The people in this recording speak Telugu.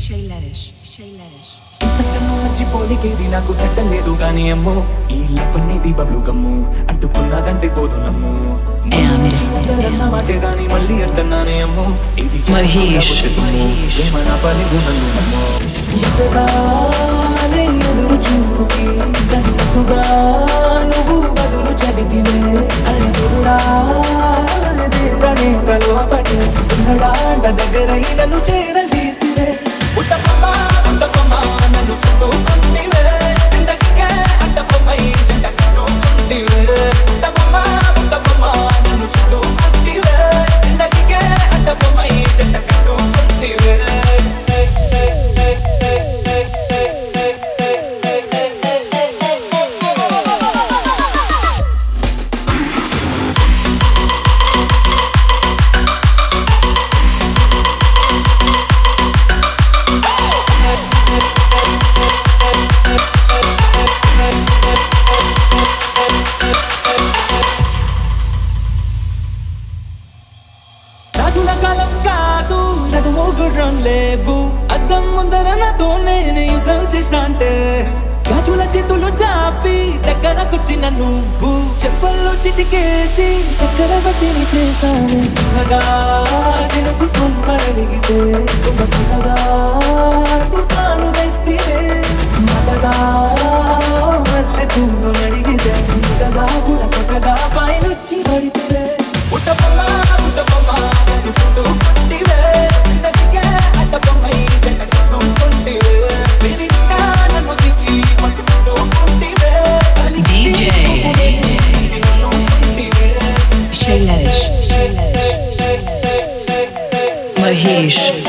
Shailesh, Shailesh. ఇంతకన్నా మంచి పోలికేది నాకు తట్టలేదు గాని అమ్మో ఈ లవ్ అనేది బబ్లు గమ్ము అంటుకున్నదంటే పోదు నమ్ము ముందు నుంచి అందరన్న మాటే గాని మళ్ళీ అంటున్నానే అమ్మో ఇది మహేష్. ఏమన్నా పనిదు నన్ను నమ్మో ఎంతగానే ఎదురు చూపుకి తగినట్టుగా నువ్వు బదులు చదివివే అని దేవుడా దేదనే కలవపడి ఉన్నడా అంట దగ్గరై నన్ను చేరదీస్తే ఉట్టపమ్మ ఉట్టపమ్మ నన్ను సుట్టుకుంటివే సిందకికే అట్టపమ్మై జంట కట్టుకుంటివే ఉట్టపమ్మ ఉట్టపమ్మ నన్ను సుట్టుకుంటివే సిందకికే అట్టపమ్మై జంట కట్టుకుంటివే రాజుల కాలం కాదు నాకు మూగుర్రం లేవు అద్దం ముందర నాతో నేను యుద్ధం చేసిన అంటే గాజుల చేతులు చాపి దగ్గరకొచ్చిన నువ్వు చెప్పల్లో చిటికేసి చక్రవర్తిని చేశాను చిన్నగా తినుకు తుంపడలిగితే తుంగ పునగా తుఫాను తెస్తే మతగా మల్లె పువ్వు అడిగితే ముదగా పుల కొట్టగా పైనొచ్చి పడితే ఉట్టపమ్మ ఉట్టపమ్మ నన్ను చుట్టుకుంటివే సిందకికే అట్టపమ్మై జంట కట్టుకుంటివే విరిగా నన్ను తీసి పట్టుకుంటివే DJ. Shailesh, Shailesh. Mahesh.